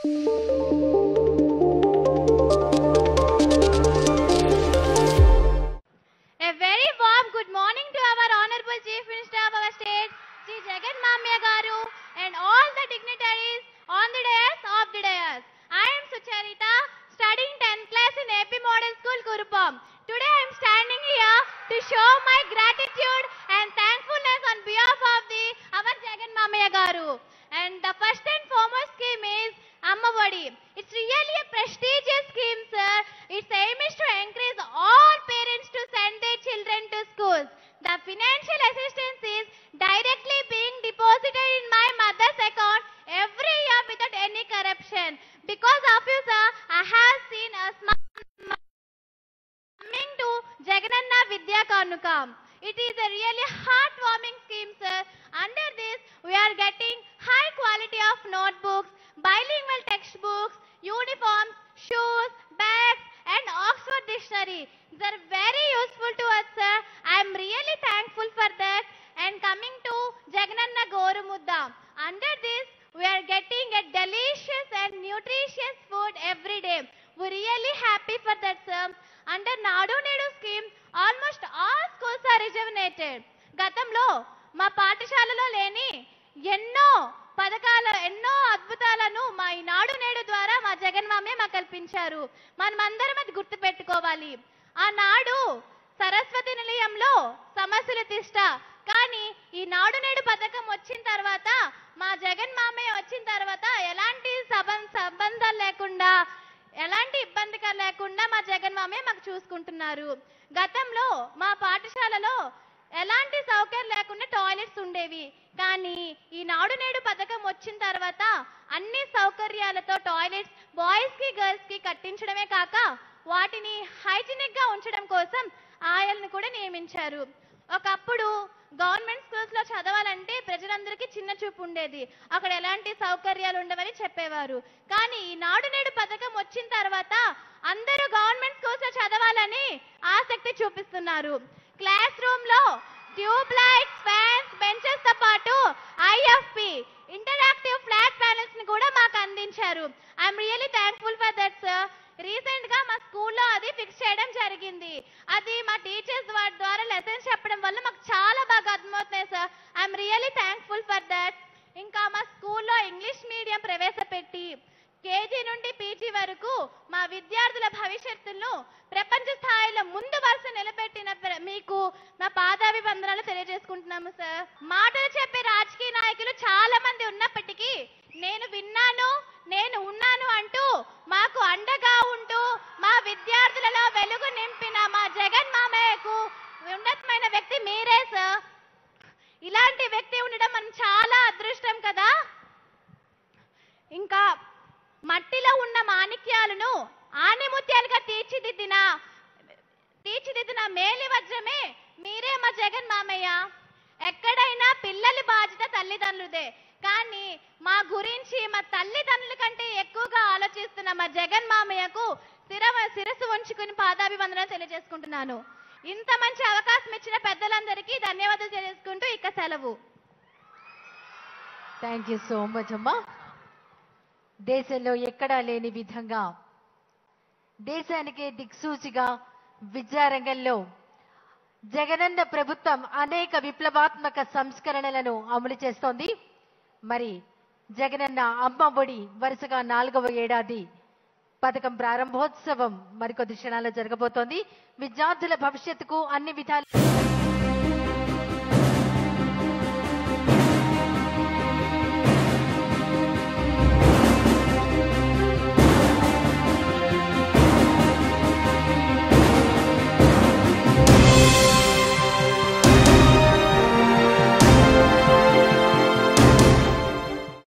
A very warm good morning to our Honorable Chief Minister of our state, Sri Jagan Mamya Garu, and all the dignitaries on the dais of the dais. I am Sucharita, studying 10th class in AP Model School, Kurupam. Today I am standing here to show my gratitude and thankfulness on behalf of the our Jagan Mamya Garu. And the first and foremost scheme is Amma Vadi. It's really a prestigious scheme, sir. Its aim is to encourage all parents to send their children to schools. The financial assistance is directly being deposited in my mother's account every year without any corruption. Because of you, sir, I have seen a small coming to Jagananna Vidya Kanukam. It is a really heartwarming scheme, sir. Under this, we are getting high quality of notebooks, bilingual textbooks, uniforms, shoes, bags, and Oxford Dictionary. They are very useful to us, sir. I am really thankful for that. And coming to Jagananna Gorumudda. Under this, we are getting a delicious and nutritious food every day. We're really happy for that, sir. Under Nadu Nedu scheme, almost all schools are rejuvenated. గతంలో మా పాఠశాలలో లేని ఎన్నో పథకాల ఎన్నో అద్భుతాలను మా ఈ నాడు నేడు ద్వారా మా జగన్మామే మాకు కల్పించారు మనమందరం అది గుర్తు పెట్టుకోవాలి ఆనాడు సరస్వతి నిలయంలో సమస్యలు తిష్ట కానీ ఈ నాడు నేడు పథకం వచ్చిన తర్వాత మా జగన్ మామయ్య వచ్చిన తర్వాత ఎలాంటి సబం సంబంధాలు లేకుండా ఎలాంటి ఇబ్బందిగా లేకుండా మా జగన్ మామయ్య మాకు చూసుకుంటున్నారు గతంలో మా పాఠశాలలో ఎలాంటి సౌకర్యం లేకుండా టాయిలెట్స్ ఉండేవి కానీ ఈ నాడు నేడు పథకం వచ్చిన తర్వాత అన్ని సౌకర్యాలతో టాయిలెట్స్ బాయ్స్ కి గర్ల్స్ కి కట్టించడమే కాక వాటిని హైజీనిక్ గా ఉంచడం కోసం ఆయలను కూడా నియమించారు ఒకప్పుడు గవర్నమెంట్ స్కూల్స్ లో చదవాలంటే ప్రజలందరికీ చిన్న చూపు ఉండేది అక్కడ ఎలాంటి సౌకర్యాలు ఉండవని చెప్పేవారు కానీ ఈ నాడు నేడు పథకం వచ్చిన తర్వాత అందరూ గవర్నమెంట్ స్కూల్స్ లో చదవాలని ఆసక్తి చూపిస్తున్నారు క్లాస్ రూమ్ లో ట్యూబ్ లైట్స్ ఫ్యాన్స్ బెంచెస్ తో పాటు ఐఎఫ్పి ఇంటరాక్టివ్ ఫ్లాట్ ప్యానెల్స్ ని కూడా మాకు అందించారు I'm really thankful for that sir recent గా మా స్కూల్లో అది ఫిక్స్ చేయడం జరిగింది అది మా టీచర్స్ ద్వారా లెసన్స్ చెప్పడం వల్ల మాకు చాలా బాగా అర్థమవుతున్నాయి sir I'm really thankful for that ఇంకా మా స్కూల్లో ఇంగ్లీష్ మీడియం ప్రవేశపెట్టి కేజీ నుండి పీజీ వరకు మా విద్యార్థుల భవిష్యత్తును ప్రపంచ స్థాయిలో ముందు వరుస నిలబెట్టిన ప్ర- మీకు నా పాదాభివందనాలు తెలియజేసుకుంటున్నాము సార్ మాటలు చెప్పే రాజకీయ నాయకులు చాలా మంది ఉన్నప్పటికీ నేను విన్నాను నేను ఉన్నాను అంటూ మాకు అండగా ఉంటూ మా విద్యార్థులలో వెలుగు నింపిన మా జగన్ మామయ్యకు ఉన్నతమైన వ్యక్తి మీరే సార్ ఇలాంటి వ్యక్తి ఉండడం మనం చాలా అదృష్టం కదా ఇంకా మట్టిలో ఉన్న మాణిక్యాలను ఆనిముత్యాలుగా తీర్చిదిద్దిన తీర్చిదిద్దిన మేలి వజ్రమే మీరే మా జగన్ మామయ్య ఎక్కడైనా పిల్లల బాధ్యత తల్లిదండ్రులదే కానీ మా గురించి మా తల్లిదండ్రుల కంటే ఎక్కువగా ఆలోచిస్తున్న మా జగన్ మామయ్యకు శిర శిరస్సు ఉంచుకుని పాదాభివందనం తెలియజేసుకుంటున్నాను ఇంత మంచి అవకాశం ఇచ్చిన పెద్దలందరికీ ధన్యవాదాలు తెలియజేసుకుంటూ ఇక సెలవు థ్యాంక్ యూ సో మచ్ అమ్మా దేశంలో ఎక్కడా లేని విధంగా దేశానికే దిక్సూచిగా విద్యారంగంలో జగనన్న ప్రభుత్వం అనేక విప్లవాత్మక సంస్కరణలను అమలు చేస్తోంది మరి జగనన్న అమ్మ ఒడి వరుసగా నాలుగవ ఏడాది పథకం ప్రారంభోత్సవం మరికొద్ది క్షణాల్లో జరగబోతోంది విద్యార్థుల భవిష్యత్తుకు అన్ని విధాలు